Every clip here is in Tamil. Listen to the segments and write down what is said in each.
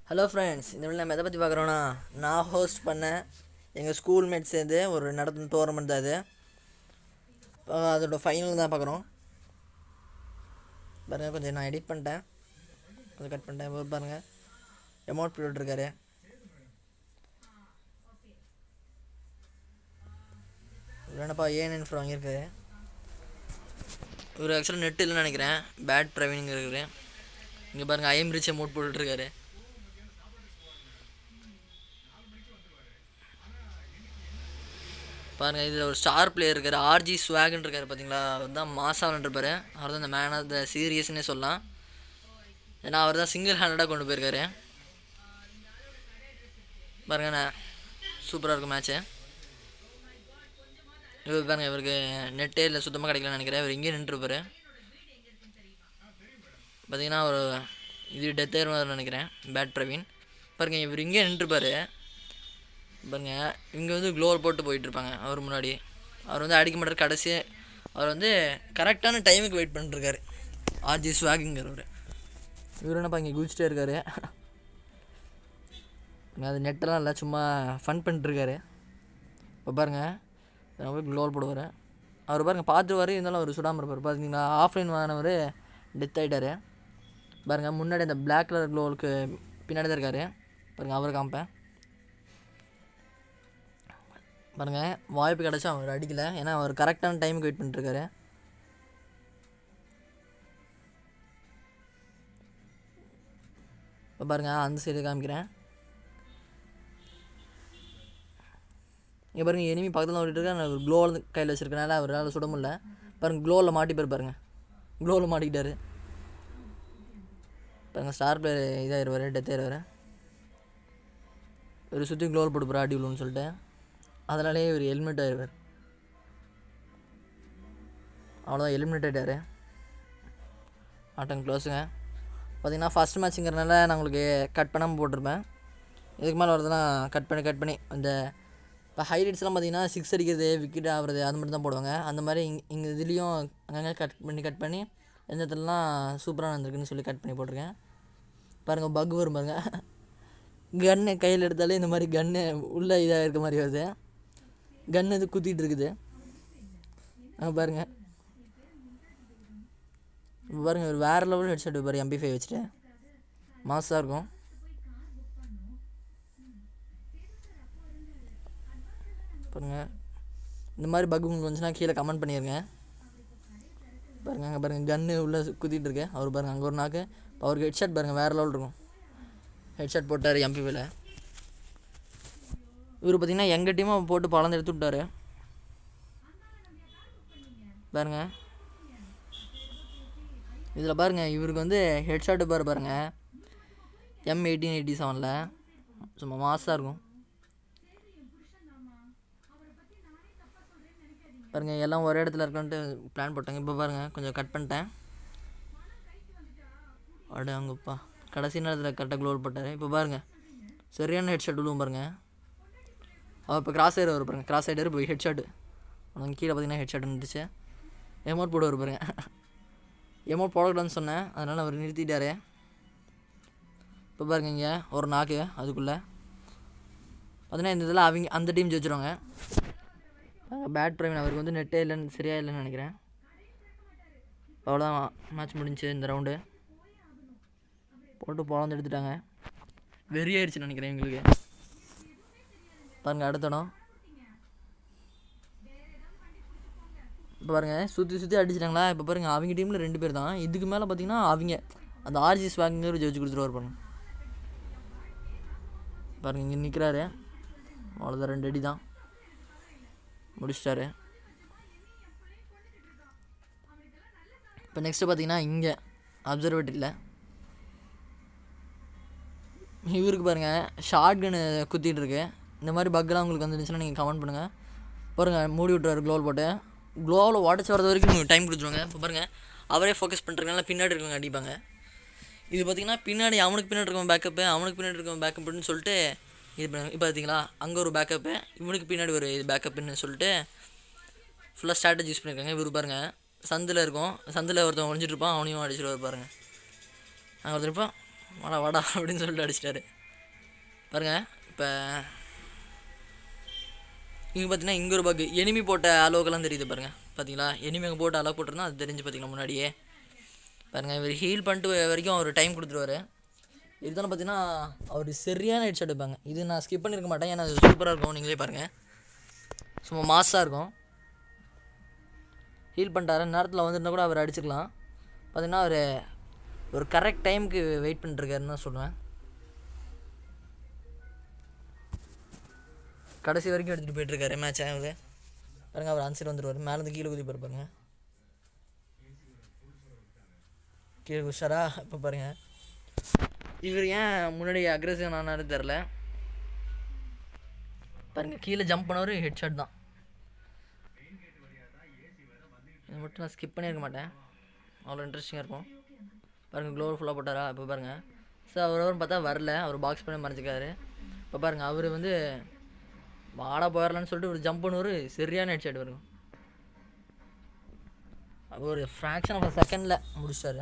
ஹலோ ஃப்ரெண்ட்ஸ் இந்த வீடியோ நம்ம எதை பற்றி பார்க்குறோன்னா நான் ஹோஸ்ட் பண்ணேன் எங்கள் ஸ்கூல் மேட் சேர்ந்து ஒரு நடத்தின டோர்னமெண்ட் தான் அது இப்போ அதோட ஃபைனல் தான் பார்க்குறோம் பாருங்கள் கொஞ்சம் நான் எடிட் பண்ணிட்டேன் கொஞ்சம் கட் பண்ணிட்டேன் இப்போ பாருங்கள் எமௌண்ட் போட்டுருக்காரு வேணப்பா ஏன் இன்ஃபர் வாங்கியிருக்காரு இவர் ஆக்சுவலாக நெட் இல்லைன்னு நினைக்கிறேன் பேட் பிரவீனுங்க இருக்குது இங்கே பாருங்கள் ஐஎம் ரிச் அமௌண்ட் போட்டுட்ருக்காரு பாருங்க இதில் ஒரு ஸ்டார் பிளேயர் இருக்கார் ஆர்ஜி ஸ்வாகன் இருக்கார் பார்த்தீங்களா அவர் தான் மாசாவன் இருப்பார் அவர் தான் இந்த மேன் ஆஃப் த சீரியஸ்னே சொல்லலாம் ஏன்னா அவர் தான் சிங்கிள் ஹேண்டடாக கொண்டு போயிருக்காரு பாருங்க நான் சூப்பராக இருக்கும் மேட்ச்சு இவர் பாருங்க இவருக்கு நெட்டே இல்லை சுத்தமாக கிடைக்கலன்னு நினைக்கிறேன் இவர் இங்கேயே நின்றுருப்பார் பார்த்தீங்கன்னா ஒரு இது டெத் ஆயிரும் நினைக்கிறேன் பேட் பிரவீன் பாருங்க இவர் இங்கே நின்றுருப்பார் பாருங்க இங்கே வந்து க்ளோவர் போட்டு போயிட்டுருப்பாங்க அவர் முன்னாடி அவர் வந்து அடிக்க மாட்டார் கடைசி அவர் வந்து கரெக்டான டைமுக்கு வெயிட் பண்ணிட்டுருக்காரு ஆர்ஜி ஸ்வாகிங்கிறவர் இவர் என்னப்பா இங்கே குதிச்சிட்டே இருக்காரு அது நெட்டெல்லாம் இல்லை சும்மா ஃபன் பண்ணிட்டுருக்காரு இப்போ பாருங்கள் நான் போய் க்ளோவர் போடுவார் அவர் பாருங்கள் பார்த்துருவார் இருந்தாலும் அவர் சுடாமல் இருப்பார் பார்த்தீங்கன்னா ஆஃப்லைன் வாங்கினவர் டெத் ஆகிட்டார் பாருங்கள் முன்னாடி அந்த பிளாக் கலர் க்ளோவுக்கு பின்னாடி தான் இருக்கார் பாருங்கள் அவர் காமிப்பேன் பாருங்கள் வாய்ப்பு கிடச்சா அவர் அடிக்கலை ஏன்னா அவர் கரெக்டான டைமுக்கு வெயிட் பண்ணிட்டுருக்காரு இப்போ பாருங்கள் அந்த சைடு காமிக்கிறேன் இங்கே பாருங்கள் எனிமி பக்கத்தில் ஓடிட்டு இருக்கா நான் க்ளோவில் கையில் வச்சுருக்கனால அவரால் சுட முடியல பாருங்கள் க்ளோவில் மாட்டிப்பார் பாருங்க க்ளோவில் மாட்டிக்கிட்டாரு பாருங்கள் ஸ்டார் பிளேயர் இதாகிடுவார் டெத் ஆயிடுவார் ஒரு சுற்றி க்ளோவில் போட்டு போகிறா அடி விழுன்னு சொல்லிட்டு அதனாலேயே இவர் ஹெல்மெட் ஆயிடுவார் அவ்வளோதான் எலிமினேட் ஆகிட்டார் ஆட்டம் க்ளோஸுங்க பார்த்தீங்கன்னா ஃபஸ்ட் மேட்ச்சுங்கிறனால நான் உங்களுக்கு கட் பண்ணாமல் போட்டிருப்பேன் இதுக்கு மேலே வரதெல்லாம் கட் பண்ணி கட் பண்ணி இந்த இப்போ ஹைலைட்ஸ்லாம் பார்த்தீங்கன்னா சிக்ஸ் அடிக்கிறது விக்கெட் ஆகிறது அது மட்டும் தான் போடுவாங்க அந்த மாதிரி இங் இங்கே இதுலேயும் அங்கங்கே கட் பண்ணி கட் பண்ணி எந்த இடத்துலலாம் சூப்பராக நடந்திருக்குன்னு சொல்லி கட் பண்ணி போட்டிருக்கேன் பாருங்கள் பக் வரும் பாருங்கள் கன்னு கையில் எடுத்தாலே இந்த மாதிரி கன்னு உள்ளே இதாக இருக்க மாதிரி வருது கன் இது குத்திட்டு இருக்குது அங்கே பாருங்க இப்போ பாருங்க ஒரு வேறு லெவல் ஹெட்செட் பாரு எம்பி ஃபைவ் வச்சுட்டு மாசாக இருக்கும் பாருங்க இந்த மாதிரி பக் உங்களுக்கு வந்துச்சுன்னா கீழே கமெண்ட் பண்ணிடுங்க பாருங்க அங்கே பாருங்கள் கன்று உள்ளே குத்திட்டு இருக்கு அவர் பாருங்கள் அங்கே ஒரு நாக்கு இப்போ அவருக்கு ஹெட்ஷாட் பாருங்கள் வேறு லெவல் இருக்கும் ஹெட்ஷாட் போட்டார் எம்பிவியில் இவர் பார்த்தீங்கன்னா எங்கள் டீமாக போட்டு பழந்து எடுத்து விட்டாரு பாருங்க இதில் பாருங்கள் இவருக்கு வந்து ஹெட்ஷாட்டு பாரு பாருங்கள் எம் எயிட்டீன் எயிட்டி செவனில் சும்மா மாசாக இருக்கும் பாருங்கள் எல்லாம் ஒரே இடத்துல இருக்கன்ட்டு பிளான் போட்டாங்க இப்போ பாருங்கள் கொஞ்சம் கட் பண்ணிட்டேன் அட அங்கப்பா கடைசி நேரத்தில் கரெக்டாக க்ளோல் போட்டார் இப்போ பாருங்கள் சரியான ஹெட் ஷாட் விழுவும் பாருங்கள் அவர் இப்போ கிராஸ் சைடு வரும் பாருங்கள் கிராஸ் சைடு போய் ஹெட் ஷாட்டு அவனுக்கு கீழே பார்த்தீங்கன்னா ஹெட் ஷாட் இருந்துச்சு எமௌண்ட் போட வரும் பாருங்க எமௌண்ட் போடக்கூடாதுன்னு சொன்னேன் அதனால் அவர் நிறுத்திட்டார் இப்போ பாருங்க இங்கே ஒரு நாக்கு அதுக்குள்ளே பார்த்தீங்கன்னா இந்த இதில் அவங்க அந்த டீம் ஜெயிச்சிருவாங்க பேட் பிரவீன் அவருக்கு வந்து நெட்டே இல்லைன்னு சரியா இல்லைன்னு நினைக்கிறேன் அவ்வளோதான் மேட்ச் முடிஞ்சு இந்த ரவுண்டு போட்டு பொழந்து எடுத்துட்டாங்க வெறியாயிருச்சுன்னு நினைக்கிறேன் எங்களுக்கு பாருங்க அடுத்த இடம் இப்போ பாருங்கள் சுற்றி சுற்றி அடிச்சிட்டாங்களா இப்போ பாருங்கள் அவங்க டீமில் ரெண்டு பேர் தான் இதுக்கு மேலே பார்த்தீங்கன்னா அவங்க அந்த ஆர்ஜி ஸ்வாங்கிற ஜெயிச்சு கொடுத்துருவார் பாருங்க பாருங்க இங்கே நிற்கிறாரு அவ்வளோதான் ரெண்டு அடி தான் முடிச்சிட்டாரு இப்போ நெக்ஸ்ட்டு பார்த்தீங்கன்னா இங்கே அப்சர்வேட்டரியில் இவருக்கு பாருங்கள் ஷார்ட் கன்னு குத்திட்டு இருக்கு இந்த மாதிரி பக்கெலாம் உங்களுக்கு வந்துருந்துச்சுன்னா நீங்கள் கமெண்ட் பண்ணுங்கள் பாருங்கள் மூடி விட்டுறாரு க்ளோவில் போட்டு க்ளோவில் உடச்சி வரது வரைக்கும் டைம் கொடுத்துருவாங்க இப்போ பாருங்கள் அவரே ஃபோக்கஸ் பண்ணுறதுனால பின்னாடி இருக்கவங்க அடிப்பாங்க இது பார்த்திங்கன்னா பின்னாடி அவனுக்கு பின்னாடி இருக்கவன் பேக்கப்பு அவனுக்கு பின்னாடி இருக்கவன் பேக்கப்புன்னு சொல்லிட்டு இது பண்ணுவாங்க இப்போ பார்த்தீங்களா அங்கே ஒரு பேக்கப்பு இவனுக்கு பின்னாடி ஒரு இது பேக்கப்புன்னு சொல்லிட்டு ஃபுல்லாக ஸ்ட்ராட்டஜி யூஸ் பண்ணியிருக்காங்க இவர் பாருங்கள் சந்தில் இருக்கும் சந்தில் ஒருத்தன் ஒழிஞ்சிட்டு இருப்பான் அவனையும் அடிச்சிட்டு பாருங்கள் அங்கே ஒருத்தர் இருப்பான் வாடா வாடா அப்படின்னு சொல்லிட்டு அடிச்சிட்டாரு பாருங்க இப்போ இங்கே பார்த்தீங்கன்னா இங்கே ஒரு பக்கு எனிமி போட்ட அளவுக்கெல்லாம் தெரியுது பாருங்க பார்த்தீங்களா எனிமி அங்கே போட்ட அளவு போட்டிருந்தா அது தெரிஞ்சு பார்த்தீங்களா முன்னாடியே பாருங்க இவர் ஹீல் பண்ணிட்டு வரைக்கும் அவர் டைம் கொடுத்துருவாரு இதுதானே பார்த்தீங்கன்னா அவர் சரியான ஹெட் ஷாட் வைப்பாங்க இது நான் ஸ்கிப் பண்ணியிருக்க மாட்டேன் ஏன்னா அது சூப்பராக இருக்கும் நீங்களே பாருங்கள் சும்மா மாஸாக இருக்கும் ஹீல் பண்ணிட்டாரு நேரத்தில் வந்துருந்தா கூட அவர் அடிச்சுக்கலாம் பார்த்தீங்கன்னா அவர் ஒரு கரெக்ட் டைமுக்கு வெயிட் பண்ணிட்டுருக்காருன்னு தான் சொல்லுவேன் கடைசி வரைக்கும் எடுத்துகிட்டு போயிட்டுருக்காரு மேட்ச் ஆகுது பாருங்க அவர் ஆன்சர் வந்துடுவார் மேலேருந்து கீழே குதி பாரு பாருங்க கீழே குஷாரா இப்போ பாருங்க இவர் ஏன் முன்னாடி அக்ரெசிவ் ஆனாரு தெரில பாருங்க கீழே ஜம்ப் பண்ணவர் ஹெட் ஷாட் தான் இது மட்டும் நான் ஸ்கிப் பண்ணியிருக்க மாட்டேன் அவ்வளோ இன்ட்ரெஸ்டிங்காக இருக்கும் பாருங்கள் க்ளோவர் ஃபுல்லாக போட்டாரா இப்போ பாருங்கள் சார் அவர் அவரும் பார்த்தா வரல அவர் பாக்ஸ் பண்ணி மறைச்சிக்காரு இப்போ பாருங்கள் அவர் வந்து வாடா போயிடலான்னு சொல்லிட்டு ஒரு ஜம்ப் பண்ணுவார் சரியான ஹெட் ஷாட் வரும் அது ஒரு ஃப்ராக்ஷன் ஆஃப் செகண்டில் முடிச்சிட்டாரு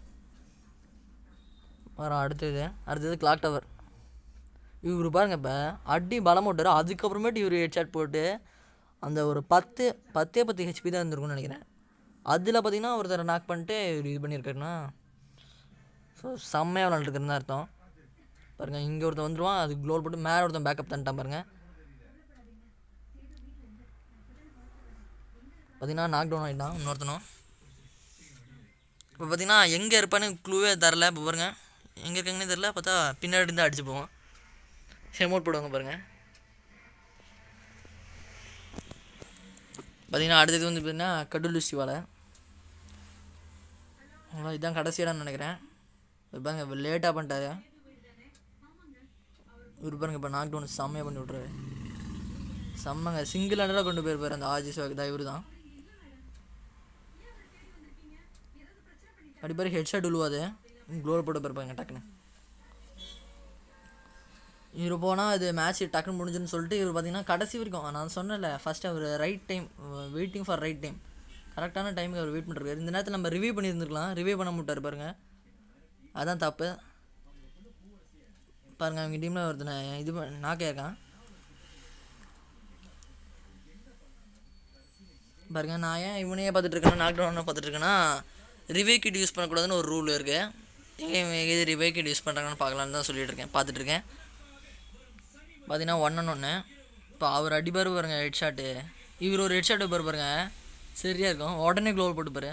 வரோம் அடுத்தது அடுத்தது கிளாக் டவர் இவர் பாருங்க இப்போ அடி பலம் போட்டார் அதுக்கப்புறமேட்டு இவர் ஹெட் ஷாட் போட்டு அந்த ஒரு பத்து பத்தே பத்து ஹெச்பி தான் இருந்திருக்கும்னு நினைக்கிறேன் அதில் பார்த்தீங்கன்னா ஒருத்தரை நாக் பண்ணிட்டு இவர் இது பண்ணியிருக்காருன்னா ஸோ செம்மையாக விளாண்டுருக்குன்னு தான் அர்த்தம் பாருங்கள் இங்கே ஒருத்தன் வந்துடுவான் அது க்ளோல் போட்டு மேலே ஒருத்தன் பேக்கப் தந்துட்டான் பாருங்கள் பார்த்தீங்கன்னா நாக் டவுன் ஆகிட்டான் இன்னொருத்தனும் இப்போ பார்த்தீங்கன்னா எங்கே இருப்பான்னு க்ளூவே தரல இப்போ பாருங்க எங்கே இருக்காங்கன்னே தெரில பார்த்தா பின்னாடி இருந்து அடிச்சு போவோம் ஹெமோட் போடுவாங்க பாருங்கள் பார்த்தீங்கன்னா அடுத்தது வந்து பார்த்தீங்கன்னா கடலூர் சிவாலை அவ்வளோ இதுதான் கடைசி இடம்னு நினைக்கிறேன் இவர் பாருங்க இப்போ லேட்டாக பண்ணிட்டாரு இவர் பாருங்க இப்போ நாக் டவுன் செம்மையாக பண்ணி விட்றாரு செம்மங்க சிங்கிள் ஹண்ட்ரடாக கொண்டு போயிருப்பார் அந்த ஆஜி சிவாக்கு தான் இவர் தான் அப்படி பாரு ஹெட் ஷாட் விழுவாது க்ளோர் போட்டு போயிருப்பாங்க டக்குன்னு இவர் போனால் அது மேட்ச் டக்குன்னு முடிஞ்சுன்னு சொல்லிட்டு இவர் பார்த்தீங்கன்னா கடைசி வரைக்கும் நான் சொன்னேன்ல ஃபஸ்ட்டு அவர் right time waiting for right time கரெக்டான டைமுக்கு அவர் வெயிட் பண்ணிருக்காரு இந்த நேரத்தில் நம்ம ரிவ்யூ பண்ணியிருந்துருக்கலாம் ரிவ்யூ பண்ண மாட்டார் பாருங்க அதான் தப்பு பாருங்க அவங்க டீமில் ஒருத்தனை இது நாக்கே இருக்கான் பாருங்க நான் ஏன் இவனையே பார்த்துட்டு இருக்கேன்னா நாக் டவுன் பார்த்துட்டு இருக்கேன்னா ரிவே கிட் யூஸ் பண்ணக்கூடாதுன்னு ஒரு ரூல் இருக்குது எங்கே இவங்க எது ரிவே கிட் யூஸ் பண்ணுறாங்கன்னு பார்க்கலான்னு தான் சொல்லிட்டு இருக்கேன் பார்த்துட்டு இருக்கேன் பார்த்தீங்கன்னா ஒன்று ஒன்று இப்போ அவர் அடிப்பார் பாருங்க ஹெட் ஷாட்டு இவர் ஒரு ஹெட் ஷாட் வைப்பார் பாருங்க சரியாக இருக்கும் உடனே க்ளோவ் போட்டு பாரு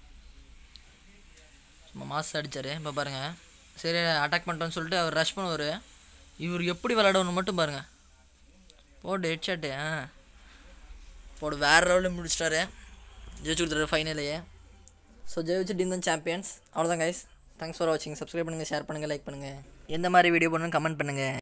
சும்மா மாஸ் அடித்தார் இப்போ பாருங்கள் சரி அட்டாக் பண்ணிட்டோன்னு சொல்லிட்டு அவர் ரஷ் பண்ணுவார் இவர் எப்படி விளாடணும்னு மட்டும் பாருங்கள் போட்டு ஹெட் ஷாட்டு ஆ போடு வேறு லெவலில் முடிச்சிட்டாரு ஜெயிச்சு கொடுத்துரு ஃபைனலையே ஸோ ஜெயிச்சு டீம் தான் சாம்பியன்ஸ் அவ்வளோதான் கைஸ் தேங்க்ஸ் ஃபார் வாட்சிங் சப்ஸ்கிரைப் பண்ணுங்கள் ஷேர் பண்ணுங்கள் லைக் பண்ணுங்கள் எந்த மாதிரி வீடியோ பண்ணணும் கமெண்ட் பண்ணுங்கள்